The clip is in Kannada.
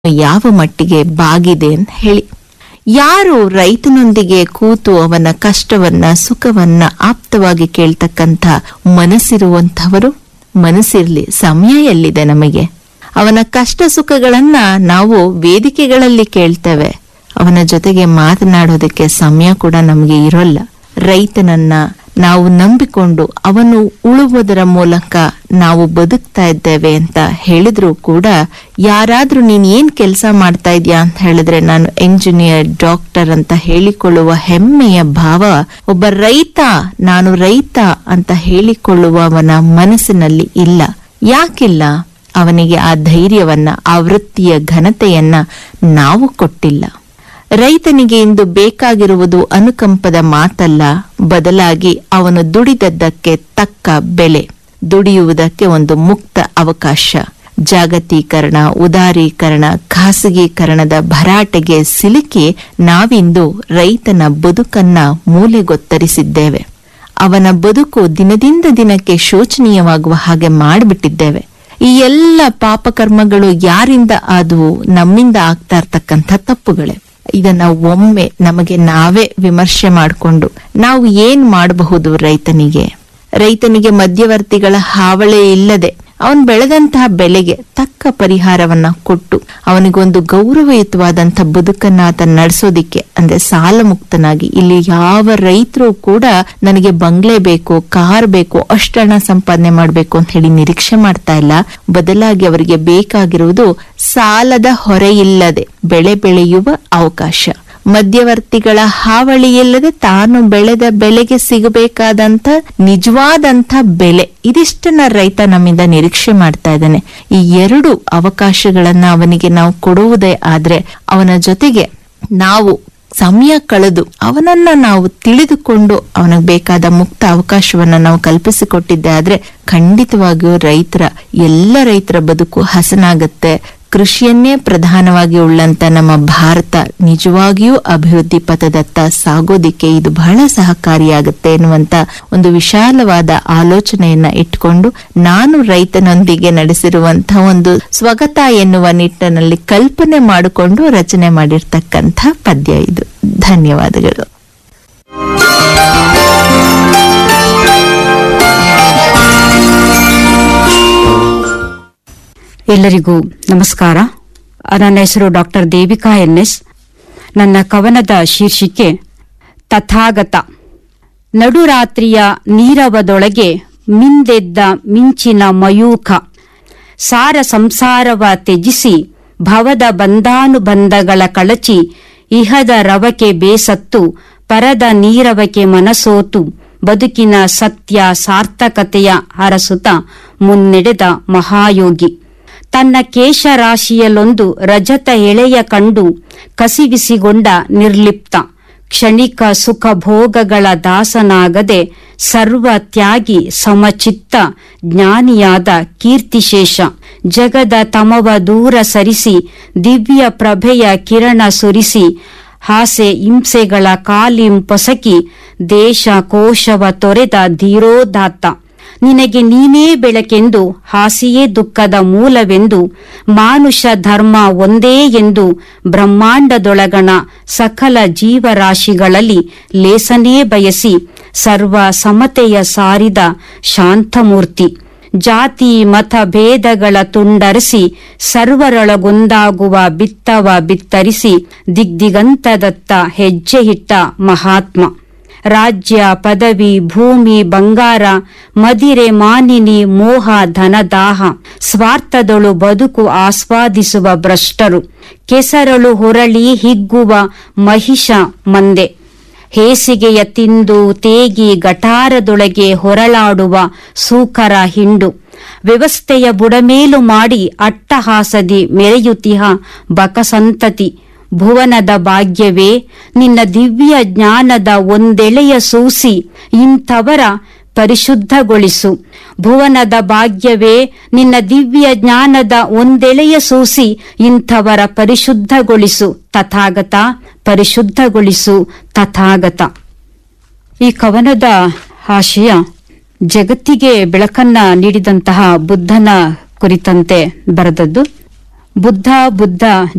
ಯಾವ ಮಟ್ಟಿಗೆ ಬಾಗಿದೆ ಅಂತ ಹೇಳಿ ಯಾರು ರೈತನೊಂದಿಗೆ ಕೂತು ಅವನ ಕಷ್ಟವನ್ನ ಸುಖವನ್ನ ಆಪ್ತವಾಗಿ ಕೇಳ್ತಕ್ಕಂಥ ಮನಸ್ಸಿರುವಂಥವರು ಮನಸ್ಸಿರ್ಲಿ ಸಮಯ ಎಲ್ಲಿದೆ ನಮಗೆ ಅವನ ಕಷ್ಟ ಸುಖಗಳನ್ನ ನಾವು ವೇದಿಕೆಗಳಲ್ಲಿ ಕೇಳ್ತೇವೆ ಅವನ ಜೊತೆಗೆ ಮಾತನಾಡೋದಕ್ಕೆ ಸಮಯ ಕೂಡ ನಮಗೆ ಇರೋಲ್ಲ ರೈತನನ್ನ ನಾವು ನಂಬಿಕೊಂಡು ಅವನು ಉಳುವುದರ ಮೂಲಕ ನಾವು ಬದುಕ್ತಾ ಇದ್ದೇವೆ ಅಂತ ಹೇಳಿದ್ರು ಕೂಡ ಯಾರಾದ್ರೂ ನೀನ್ ಏನ್ ಕೆಲಸ ಮಾಡ್ತಾ ಇದ್ಯಾ ಅಂತ ಹೇಳಿದ್ರೆ ನಾನು ಎಂಜಿನಿಯರ್ ಡಾಕ್ಟರ್ ಅಂತ ಹೇಳಿಕೊಳ್ಳುವ ಹೆಮ್ಮೆಯ ಭಾವ ಒಬ್ಬ ರೈತ ನಾನು ರೈತ ಅಂತ ಹೇಳಿಕೊಳ್ಳುವವನ ಮನಸ್ಸಿನಲ್ಲಿ ಇಲ್ಲ ಯಾಕಿಲ್ಲ ಅವನಿಗೆ ಆ ಧೈರ್ಯವನ್ನ ಆ ವೃತ್ತಿಯ ಘನತೆಯನ್ನ ನಾವು ಕೊಟ್ಟಿಲ್ಲ ರೈತನಿಗೆ ಇಂದು ಬೇಕಾಗಿರುವುದು ಅನುಕಂಪದ ಮಾತಲ್ಲ ಬದಲಾಗಿ ಅವನು ದುಡಿದದ್ದಕ್ಕೆ ತಕ್ಕ ಬೆಲೆ ದುಡಿಯುವುದಕ್ಕೆ ಒಂದು ಮುಕ್ತ ಅವಕಾಶ ಜಾಗತೀಕರಣ ಉದಾರೀಕರಣ ಖಾಸಗೀಕರಣದ ಭರಾಟೆಗೆ ಸಿಲುಕಿ ನಾವಿಂದು ರೈತನ ಬದುಕನ್ನ ಮೂಲೆಗೊತ್ತರಿಸಿದ್ದೇವೆ ಅವನ ಬದುಕು ದಿನದಿಂದ ದಿನಕ್ಕೆ ಶೋಚನೀಯವಾಗುವ ಹಾಗೆ ಮಾಡಿಬಿಟ್ಟಿದ್ದೇವೆ ಈ ಎಲ್ಲ ಪಾಪಕರ್ಮಗಳು ಯಾರಿಂದ ಆದವು ನಮ್ಮಿಂದ ಆಗ್ತಾ ಇರ್ತಕ್ಕಂಥ ತಪ್ಪುಗಳೇ ಇದನ್ನ ಒಮ್ಮೆ ನಮಗೆ ನಾವೇ ವಿಮರ್ಶೆ ಮಾಡಿಕೊಂಡು ನಾವು ಏನ್ ಮಾಡಬಹುದು ರೈತನಿಗೆ ರೈತನಿಗೆ ಮಧ್ಯವರ್ತಿಗಳ ಹಾವಳಿ ಇಲ್ಲದೆ ಅವನು ಬೆಳೆದಂತಹ ಬೆಲೆಗೆ ತಕ್ಕ ಪರಿಹಾರವನ್ನ ಕೊಟ್ಟು ಅವನಿಗೊಂದು ಗೌರವಯುತವಾದಂಥ ಬದುಕನ್ನ ಆತ ನಡೆಸೋದಿಕ್ಕೆ ಅಂದ್ರೆ ಸಾಲ ಮುಕ್ತನಾಗಿ ಇಲ್ಲಿ ಯಾವ ರೈತರು ಕೂಡ ನನಗೆ ಬಂಗ್ಲೆ ಬೇಕು ಕಾರ್ ಬೇಕು ಅಷ್ಟು ಹಣ ಸಂಪಾದನೆ ಮಾಡಬೇಕು ಅಂತ ಹೇಳಿ ನಿರೀಕ್ಷೆ ಮಾಡ್ತಾ ಇಲ್ಲ ಬದಲಾಗಿ ಅವರಿಗೆ ಬೇಕಾಗಿರುವುದು ಸಾಲದ ಹೊರೆಯಿಲ್ಲದೆ ಬೆಳೆ ಬೆಳೆಯುವ ಅವಕಾಶ ಮಧ್ಯವರ್ತಿಗಳ ಹಾವಳಿ ಇಲ್ಲದೆ ತಾನು ಬೆಳೆದ ಬೆಲೆಗೆ ಸಿಗಬೇಕಾದಂತ ನಿಜವಾದಂತ ಬೆಲೆ ಇದಿಷ್ಟನ್ನ ರೈತ ನಮ್ಮಿಂದ ನಿರೀಕ್ಷೆ ಮಾಡ್ತಾ ಇದ್ದಾನೆ ಈ ಎರಡು ಅವಕಾಶಗಳನ್ನ ಅವನಿಗೆ ನಾವು ಕೊಡುವುದೇ ಆದ್ರೆ ಅವನ ಜೊತೆಗೆ ನಾವು ಸಮಯ ಕಳೆದು ಅವನನ್ನ ನಾವು ತಿಳಿದುಕೊಂಡು ಅವನಿಗೆ ಬೇಕಾದ ಮುಕ್ತ ಅವಕಾಶವನ್ನ ನಾವು ಕಲ್ಪಿಸಿಕೊಟ್ಟಿದ್ದೆ ಆದ್ರೆ ಖಂಡಿತವಾಗಿಯೂ ರೈತರ ಎಲ್ಲ ರೈತರ ಬದುಕು ಹಸನಾಗತ್ತೆ ಕೃಷಿಯನ್ನೇ ಪ್ರಧಾನವಾಗಿ ಉಳ್ಳಂತ ನಮ್ಮ ಭಾರತ ನಿಜವಾಗಿಯೂ ಅಭಿವೃದ್ಧಿ ಪಥದತ್ತ ಸಾಗೋದಿಕ್ಕೆ ಇದು ಬಹಳ ಸಹಕಾರಿಯಾಗುತ್ತೆ ಎನ್ನುವಂತ ಒಂದು ವಿಶಾಲವಾದ ಆಲೋಚನೆಯನ್ನ ಇಟ್ಕೊಂಡು ನಾನು ರೈತನೊಂದಿಗೆ ನಡೆಸಿರುವಂತಹ ಒಂದು ಸ್ವಗತ ಎನ್ನುವ ನಿಟ್ಟಿನಲ್ಲಿ ಕಲ್ಪನೆ ಮಾಡಿಕೊಂಡು ರಚನೆ ಮಾಡಿರ್ತಕ್ಕಂಥ ಪದ್ಯ ಇದು ಧನ್ಯವಾದಗಳು ಎಲ್ಲರಿಗೂ ನಮಸ್ಕಾರ ನನ್ನ ಹೆಸರು ಡಾಕ್ಟರ್ ದೇವಿಕಾ ಎನ್ಎಸ್ ನನ್ನ ಕವನದ ಶೀರ್ಷಿಕೆ ತಥಾಗತ ನಡುರಾತ್ರಿಯ ನೀರವದೊಳಗೆ ಮಿಂದೆದ್ದ ಮಿಂಚಿನ ಮಯೂಖ ಸಾರ ಸಂಸಾರವ ತ್ಯಜಿಸಿ ಭವದ ಬಂಧಾನುಬಂಧಗಳ ಕಳಚಿ ಇಹದ ರವಕೆ ಬೇಸತ್ತು ಪರದ ನೀರವಕೆ ಮನಸೋತು ಬದುಕಿನ ಸತ್ಯ ಸಾರ್ಥಕತೆಯ ಹರಸುತ ಮುನ್ನಡೆದ ಮಹಾಯೋಗಿ ತನ್ನ ಕೇಶರಾಶಿಯಲ್ಲೊಂದು ರಜತ ಎಳೆಯ ಕಂಡು ಕಸಿವಿಸಿಗೊಂಡ ನಿರ್ಲಿಪ್ತ ಕ್ಷಣಿಕ ಸುಖ ಭೋಗಗಳ ದಾಸನಾಗದೆ ಸರ್ವ ತ್ಯಾಗಿ ಸಮಚಿತ್ತ ಜ್ಞಾನಿಯಾದ ಕೀರ್ತಿಶೇಷ ಜಗದ ತಮವ ದೂರ ಸರಿಸಿ ದಿವ್ಯ ಪ್ರಭೆಯ ಕಿರಣ ಸುರಿಸಿ ಹಾಸೆ ಹಿಂಸೆಗಳ ಕಾಲಿಂ ಪೊಸಕಿ ದೇಶ ಕೋಶವ ತೊರೆದ ಧೀರೋದಾತ್ತ ನಿನಗೆ ನೀನೇ ಬೆಳಕೆಂದು ಹಾಸಿಯೇ ದುಃಖದ ಮೂಲವೆಂದು ಮಾನುಷ ಧರ್ಮ ಒಂದೇ ಎಂದು ಬ್ರಹ್ಮಾಂಡದೊಳಗಣ ಸಕಲ ಜೀವರಾಶಿಗಳಲ್ಲಿ ಲೇಸನೇ ಬಯಸಿ ಸರ್ವ ಸಮತೆಯ ಸಾರಿದ ಶಾಂತಮೂರ್ತಿ ಜಾತಿ ಮತ ಭೇದಗಳ ತುಂಡರಿಸಿ ಸರ್ವರೊಳಗೊಂದಾಗುವ ಬಿತ್ತವ ಬಿತ್ತರಿಸಿ ದಿಗ್ದಿಗಂತದತ್ತ ಹೆಜ್ಜೆಯಿಟ್ಟ ಮಹಾತ್ಮ ರಾಜ್ಯ ಪದವಿ ಭೂಮಿ ಬಂಗಾರ ಮದಿರೆ ಮಾನಿನಿ ಮೋಹ ಧನದಾಹ ಸ್ವಾರ್ಥದೊಳು ಬದುಕು ಆಸ್ವಾದಿಸುವ ಭ್ರಷ್ಟರು ಕೆಸರಳು ಹೊರಳಿ ಹಿಗ್ಗುವ ಮಹಿಷ ಮಂದೆ ಹೇಸಿಗೆಯ ತಿಂದು ತೇಗಿ ಗಟಾರದೊಳಗೆ ಹೊರಳಾಡುವ ಸೂಕರ ಹಿಂಡು ವ್ಯವಸ್ಥೆಯ ಬುಡಮೇಲು ಮಾಡಿ ಅಟ್ಟಹಾಸದಿ ಮೆರೆಯುತಿಹ ಬಕಸಂತತಿ ಭುವನದ ಭಾಗ್ಯವೇ ನಿನ್ನ ದಿವ್ಯ ಜ್ಞಾನದ ಒಂದೆಳೆಯ ಸೂಸಿ ಇಂಥವರ ಪರಿಶುದ್ಧಗೊಳಿಸು ಭುವನದ ಭಾಗ್ಯವೇ ನಿನ್ನ ದಿವ್ಯ ಜ್ಞಾನದ ಒಂದೆಳೆಯ ಸೂಸಿ ಇಂಥವರ ಪರಿಶುದ್ಧಗೊಳಿಸು ತಥಾಗತ ಪರಿಶುದ್ಧಗೊಳಿಸು ತಥಾಗತ ಈ ಕವನದ ಆಶಯ ಜಗತ್ತಿಗೆ ಬೆಳಕನ್ನ ನೀಡಿದಂತಹ ಬುದ್ಧನ ಕುರಿತಂತೆ ಬರೆದದ್ದು ಬುದ್ಧ ಬುದ್ಧ